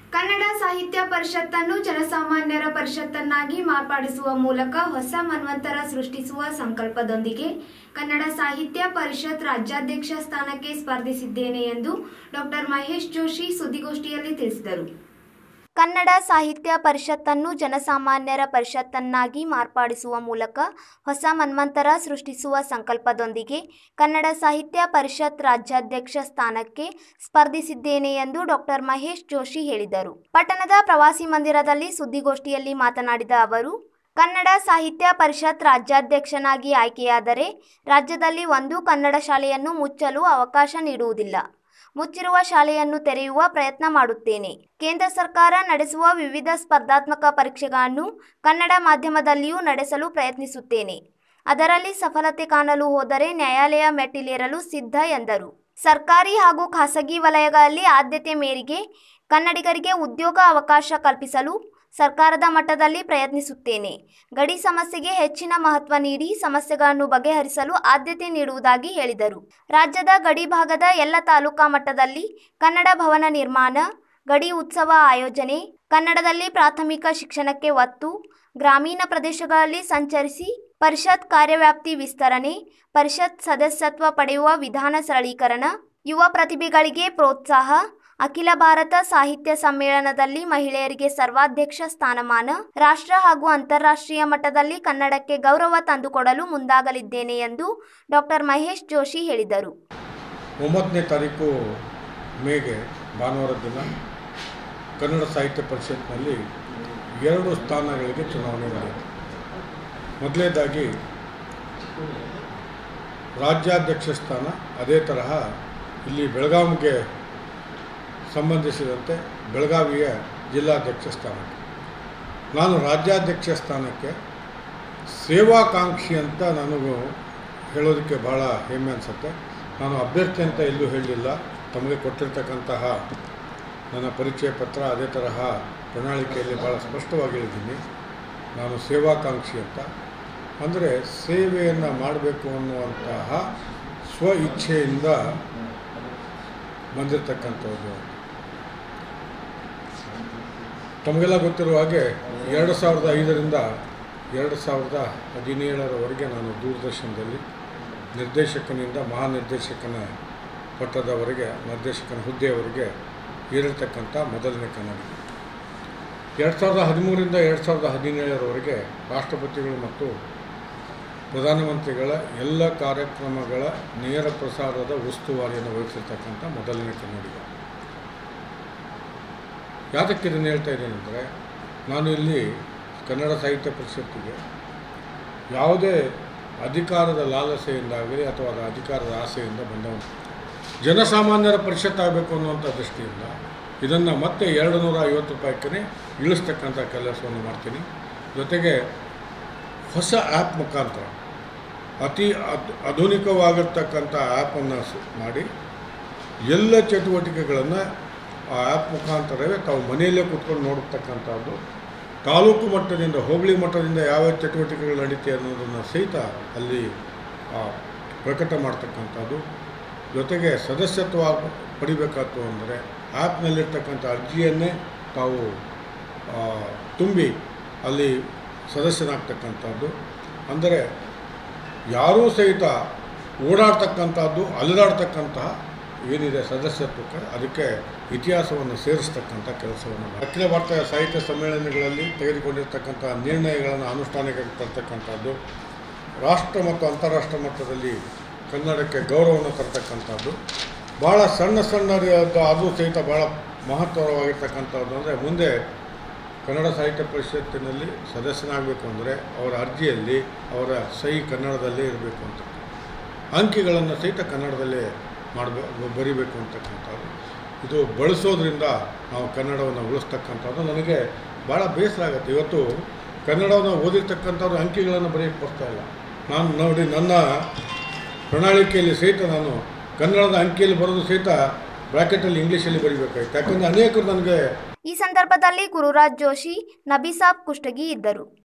ಕನ್ನಡ ಸಾಹಿತ್ಯ ಪರಿಷತ್ತನ್ನು ಜನಸಾಮಾನ್ಯರ ಪರಿಷತ್ತನ್ನಾಗಿ ಮಾರ್ಪಡಿಸುವ ಮೂಲಕ ಹೊಸ ಮನ್ವಂತರ ಸೃಷ್ಟಿಸುವ ಸಂಕಲ್ಪದೊಂದಿಗೆ ಕನ್ನಡ ಸಾಹಿತ್ಯ ಪರಿಷತ್ ರಾಜ್ಯಾಧ್ಯಕ್ಷ ಸ್ಥಾನಕ್ಕೆ ಸ್ಪರ್ಧಿಸಿದ್ದೇನೆ ಎಂದು ಡಾಕ್ಟರ್ ಮಹೇಶ್ ಜೋಶಿ ಸುದ್ದಿಗೋಷ್ಠಿಯಲ್ಲಿ ತಿಳಿಸಿದರು ಕನ್ನಡ ಸಾಹಿತ್ಯ ಪರಿಷತ್ತನ್ನು ಜನಸಾಮಾನ್ಯರ ಪರಿಷತ್ತನ್ನಾಗಿ ಮಾರ್ಪಡಿಸುವ ಮೂಲಕ ಹೊಸ ಮನ್ವಂತರ ಸೃಷ್ಟಿಸುವ ಸಂಕಲ್ಪದೊಂದಿಗೆ ಕನ್ನಡ ಸಾಹಿತ್ಯ ಪರಿಷತ್ ರಾಜ್ಯಾಧ್ಯಕ್ಷ ಸ್ಥಾನಕ್ಕೆ ಸ್ಪರ್ಧಿಸಿದ್ದೇನೆ ಎಂದು ಡಾಕ್ಟರ್ ಮಹೇಶ್ ಜೋಶಿ ಹೇಳಿದರು ಪಟ್ಟಣದ ಪ್ರವಾಸಿ ಮಂದಿರದಲ್ಲಿ ಸುದ್ದಿಗೋಷ್ಠಿಯಲ್ಲಿ ಮಾತನಾಡಿದ ಅವರು ಕನ್ನಡ ಸಾಹಿತ್ಯ ಪರಿಷತ್ ರಾಜ್ಯಾಧ್ಯಕ್ಷನಾಗಿ ಆಯ್ಕೆಯಾದರೆ ರಾಜ್ಯದಲ್ಲಿ ಒಂದು ಕನ್ನಡ ಶಾಲೆಯನ್ನು ಮುಚ್ಚಲು ಅವಕಾಶ ನೀಡುವುದಿಲ್ಲ ಮುಚ್ಚಿರುವ ಶಾಲೆಯನ್ನು ತೆರೆಯುವ ಪ್ರಯತ್ನ ಮಾಡುತ್ತೇನೆ ಕೇಂದ್ರ ಸರ್ಕಾರ ನಡೆಸುವ ವಿವಿಧ ಸ್ಪರ್ಧಾತ್ಮಕ ಪರೀಕ್ಷೆಗಳನ್ನು ಕನ್ನಡ ಮಾಧ್ಯಮದಲ್ಲಿಯೂ ನಡೆಸಲು ಪ್ರಯತ್ನಿಸುತ್ತೇನೆ ಅದರಲ್ಲಿ ಸಫಲತೆ ಕಾಣಲು ಹೋದರೆ ನ್ಯಾಯಾಲಯ ಮೆಟ್ಟಿಲೇರಲು ಸಿದ್ಧ ಎಂದರು ಸರ್ಕಾರಿ ಹಾಗೂ ಖಾಸಗಿ ವಲಯಗಳಲ್ಲಿ ಆದ್ಯತೆ ಮೇರೆಗೆ ಕನ್ನಡಿಗರಿಗೆ ಉದ್ಯೋಗ ಅವಕಾಶ ಕಲ್ಪಿಸಲು ಸರ್ಕಾರದ ಮಟ್ಟದಲ್ಲಿ ಪ್ರಯತ್ನಿಸುತ್ತೇನೆ ಗಡಿ ಸಮಸ್ಯೆಗೆ ಹೆಚ್ಚಿನ ಮಹತ್ವ ನೀಡಿ ಸಮಸ್ಯೆಗಳನ್ನು ಬಗೆಹರಿಸಲು ಆದ್ಯತೆ ನೀಡುವುದಾಗಿ ಹೇಳಿದರು ರಾಜ್ಯದ ಗಡಿ ಭಾಗದ ಎಲ್ಲ ತಾಲೂಕಾ ಮಟ್ಟದಲ್ಲಿ ಕನ್ನಡ ಭವನ ನಿರ್ಮಾಣ ಗಡಿ ಉತ್ಸವ ಆಯೋಜನೆ ಕನ್ನಡದಲ್ಲಿ ಪ್ರಾಥಮಿಕ ಶಿಕ್ಷಣಕ್ಕೆ ಒತ್ತು ಗ್ರಾಮೀಣ ಪ್ರದೇಶಗಳಲ್ಲಿ ಸಂಚರಿಸಿ ಪರಿಷತ್ ಕಾರ್ಯವ್ಯಾಪ್ತಿ ವಿಸ್ತರಣೆ ಪರಿಷತ್ ಸದಸ್ಯತ್ವ ಪಡೆಯುವ ವಿಧಾನ ಸರಳೀಕರಣ ಯುವ ಪ್ರತಿಭೆಗಳಿಗೆ ಪ್ರೋತ್ಸಾಹ ಅಖಿಲ ಭಾರತ ಸಾಹಿತ್ಯ ಸಮ್ಮೇಳನದಲ್ಲಿ ಮಹಿಳೆಯರಿಗೆ ಸರ್ವಾಧ್ಯಕ್ಷ ಸ್ಥಾನಮಾನ ರಾಷ್ಟ್ರ ಹಾಗೂ ಅಂತಾರಾಷ್ಟ್ರೀಯ ಮಟ್ಟದಲ್ಲಿ ಕನ್ನಡಕ್ಕೆ ಗೌರವ ತಂದುಕೊಡಲು ಮುಂದಾಗಲಿದ್ದೇನೆ ಎಂದು ಡಾಕ್ಟರ್ ಮಹೇಶ್ ಜೋಶಿ ಹೇಳಿದರು ಒಂಬತ್ತನೇ ತಾರೀಕು ಮೇಗೆ ಭಾನುವಾರ ದಿನ ಕನ್ನಡ ಸಾಹಿತ್ಯ ಪರಿಷತ್ನಲ್ಲಿ ಎರಡು ಸ್ಥಾನಗಳಿಗೆ ಚುನಾವಣೆ ನಡೆಯಿತು ಮೊದಲನೇದಾಗಿ ರಾಜ್ಯಾಧ್ಯಕ್ಷ ಸ್ಥಾನ ಅದೇ ತರಹ ಇಲ್ಲಿ ಬೆಳಗಾವಿಗೆ ಸಂಬಂಧಿಸಿದಂತೆ ಬೆಳಗಾವಿಯ ಜಿಲ್ಲಾಧ್ಯಕ್ಷ ಸ್ಥಾನಕ್ಕೆ ನಾನು ರಾಜ್ಯಾಧ್ಯಕ್ಷ ಸ್ಥಾನಕ್ಕೆ ಸೇವಾಕಾಂಕ್ಷಿ ಅಂತ ನನಗೂ ಹೇಳೋದಕ್ಕೆ ಭಾಳ ಹೆಮ್ಮೆ ಅನಿಸುತ್ತೆ ನಾನು ಅಭ್ಯರ್ಥಿ ಅಂತ ಎಲ್ಲೂ ಹೇಳಲಿಲ್ಲ ತಮಗೆ ಕೊಟ್ಟಿರ್ತಕ್ಕಂತಹ ನನ್ನ ಪರಿಚಯ ಪತ್ರ ಅದೇ ತರಹ ಪ್ರಣಾಳಿಕೆಯಲ್ಲಿ ಭಾಳ ಸ್ಪಷ್ಟವಾಗಿ ಹೇಳಿದ್ದೀನಿ ನಾನು ಸೇವಾಕಾಂಕ್ಷಿ ಅಂತ ಅಂದರೆ ಸೇವೆಯನ್ನು ಮಾಡಬೇಕು ಅನ್ನುವಂತಹ ಸ್ವ ಇಚ್ಛೆಯಿಂದ ಬಂದಿರತಕ್ಕಂಥದ್ದು ತಮಗೆಲ್ಲ ಗೊತ್ತಿರುವ ಹಾಗೆ ಎರಡು ಸಾವಿರದ ಐದರಿಂದ ಎರಡು ಸಾವಿರದ ಹದಿನೇಳರವರೆಗೆ ನಾನು ದೂರದರ್ಶನದಲ್ಲಿ ನಿರ್ದೇಶಕನಿಂದ ಮಹಾನಿರ್ದೇಶಕನ ಪಟ್ಟದವರೆಗೆ ನಿರ್ದೇಶಕನ ಹುದ್ದೆಯವರೆಗೆ ಏರಿರ್ತಕ್ಕಂಥ ಮೊದಲನೇ ಕನ್ನಡಿಗ ಎರಡು ಸಾವಿರದ ಹದಿಮೂರರಿಂದ ಎರಡು ಸಾವಿರದ ಹದಿನೇಳರವರೆಗೆ ರಾಷ್ಟ್ರಪತಿಗಳು ಮತ್ತು ಪ್ರಧಾನಮಂತ್ರಿಗಳ ಎಲ್ಲ ಕಾರ್ಯಕ್ರಮಗಳ ನೇರ ಪ್ರಸಾರದ ಉಸ್ತುವಾರಿಯನ್ನು ವಹಿಸಿರ್ತಕ್ಕಂಥ ಮೊದಲನೇ ಕನ್ನಡಿಗ ಯಾತಕ್ಕೆ ಇದನ್ನು ಹೇಳ್ತಾ ಇದ್ದೇನೆ ಅಂದರೆ ನಾನು ಇಲ್ಲಿ ಕನ್ನಡ ಸಾಹಿತ್ಯ ಪರಿಷತ್ತಿಗೆ ಯಾವುದೇ ಅಧಿಕಾರದ ಲಾಲಸೆಯಿಂದಾಗಲಿ ಅಥವಾ ಅದರ ಅಧಿಕಾರದ ಆಸೆಯಿಂದ ಬಂದವನು ಜನಸಾಮಾನ್ಯರ ಪರಿಷತ್ ಆಗಬೇಕು ಅನ್ನುವಂಥ ದೃಷ್ಟಿಯಿಂದ ಇದನ್ನು ಮತ್ತೆ ಎರಡು ನೂರ ಐವತ್ತು ರೂಪಾಯಿಗೆ ಇಳಿಸ್ತಕ್ಕಂಥ ಕೆಲಸವನ್ನು ಮಾಡ್ತೀನಿ ಜೊತೆಗೆ ಹೊಸ ಆ್ಯಪ್ ಮುಖಾಂತರ ಅತಿ ಅದ್ ಆಧುನಿಕವಾಗಿರ್ತಕ್ಕಂಥ ಆ್ಯಪನ್ನು ಮಾಡಿ ಎಲ್ಲ ಚಟುವಟಿಕೆಗಳನ್ನು ಆ ಆ್ಯಪ್ ಮುಖಾಂತರವೇ ತಾವು ಮನೆಯಲ್ಲೇ ಕೂತ್ಕೊಂಡು ನೋಡತಕ್ಕಂಥದ್ದು ತಾಲೂಕು ಮಟ್ಟದಿಂದ ಹೋಬಳಿ ಮಟ್ಟದಿಂದ ಯಾವ್ಯಾವ ಚಟುವಟಿಕೆಗಳು ನಡೀತೆ ಅನ್ನೋದನ್ನು ಸಹಿತ ಅಲ್ಲಿ ಆ, ಪ್ರಕಟ ಮಾಡ್ತಕ್ಕಂಥದ್ದು ಜೊತೆಗೆ ಸದಸ್ಯತ್ವ ಪಡಿಬೇಕಾಯ್ತು ಅಂದರೆ ಆ್ಯಪ್ನಲ್ಲಿರ್ತಕ್ಕಂಥ ಅರ್ಜಿಯನ್ನೇ ತಾವು ಆ, ತುಂಬಿ ಅಲ್ಲಿ ಸದಸ್ಯನಾಗ್ತಕ್ಕಂಥದ್ದು ಅಂದರೆ ಯಾರೂ ಸಹಿತ ಓಡಾಡ್ತಕ್ಕಂಥದ್ದು ಅಲೆದಾಡ್ತಕ್ಕಂತಹ ಏನಿದೆ ಸದಸ್ಯತ್ವಕ್ಕೆ ಅದಕ್ಕೆ ಇತಿಹಾಸವನ್ನು ಸೇರಿಸ್ತಕ್ಕಂಥ ಕೆಲಸವನ್ನು ಮಾಡಿ. ಅಖಿಲ ಭಾರತ ಸಾಹಿತ್ಯ ಸಮ್ಮೇಳನಗಳಲ್ಲಿ ತೆಗೆದುಕೊಂಡಿರ್ತಕ್ಕಂಥ ನಿರ್ಣಯಗಳನ್ನು ಅನುಷ್ಠಾನಕ್ಕೆ ತರ್ತಕ್ಕಂಥದ್ದು ರಾಷ್ಟ್ರ ಮತ್ತು ಅಂತಾರಾಷ್ಟ್ರ ಮಟ್ಟದಲ್ಲಿ ಕನ್ನಡಕ್ಕೆ ಗೌರವವನ್ನು ತರ್ತಕ್ಕಂಥದ್ದು ಭಾಳ ಸಣ್ಣ ಸಣ್ಣ ಅದು ಸಹಿತ ಭಾಳ ಮಹತ್ತರವಾಗಿರ್ತಕ್ಕಂಥದ್ದು ಅಂದರೆ ಮುಂದೆ ಕನ್ನಡ ಸಾಹಿತ್ಯ ಪರಿಷತ್ತಿನಲ್ಲಿ ಸದಸ್ಯನಾಗಬೇಕು ಅಂದರೆ ಅವರ ಅರ್ಜಿಯಲ್ಲಿ ಅವರ ಸಹಿ ಕನ್ನಡದಲ್ಲೇ ಇರಬೇಕು ಅಂತ ಅಂಕಿಗಳನ್ನು ಸಹಿತ ಕನ್ನಡದಲ್ಲೇ ಮಾಡಬೇಕು ಬರಿಬೇಕು ಅಂತಕ್ಕಂಥದ್ದು ಇದು ಬಳಸೋದ್ರಿಂದ ನಾವು ಕನ್ನಡವನ್ನು ಉಳಿಸ್ತಕ್ಕಂಥದ್ದು ನನಗೆ ಭಾಳ ಬೇಸರ ಆಗುತ್ತೆ ಇವತ್ತು ಕನ್ನಡವನ್ನು ಓದಿರ್ತಕ್ಕಂಥವ್ರು ಅಂಕಿಗಳನ್ನು ಬರೆಯಕ್ಕೆ ಬರ್ತಾ ಇಲ್ಲ ನಾನು ನೋಡಿ ನನ್ನ ಪ್ರಣಾಳಿಕೆಯಲ್ಲಿ ಸಹಿತ ನಾನು ಕನ್ನಡದ ಅಂಕಿಯಲ್ಲಿ ಬರೋದು ಸಹಿತ ಬ್ರ್ಯಾಕೆಟಲ್ಲಿ ಇಂಗ್ಲೀಷಲ್ಲಿ ಬರಿಬೇಕಾಯ್ತು ಯಾಕಂದರೆ ಅನೇಕರು ನನಗೆ ಈ ಸಂದರ್ಭದಲ್ಲಿ ಗುರುರಾಜ್ ಜೋಶಿ ನಬಿಸಾಬ್ ಕುಷ್ಟಗಿ ಇದ್ದರು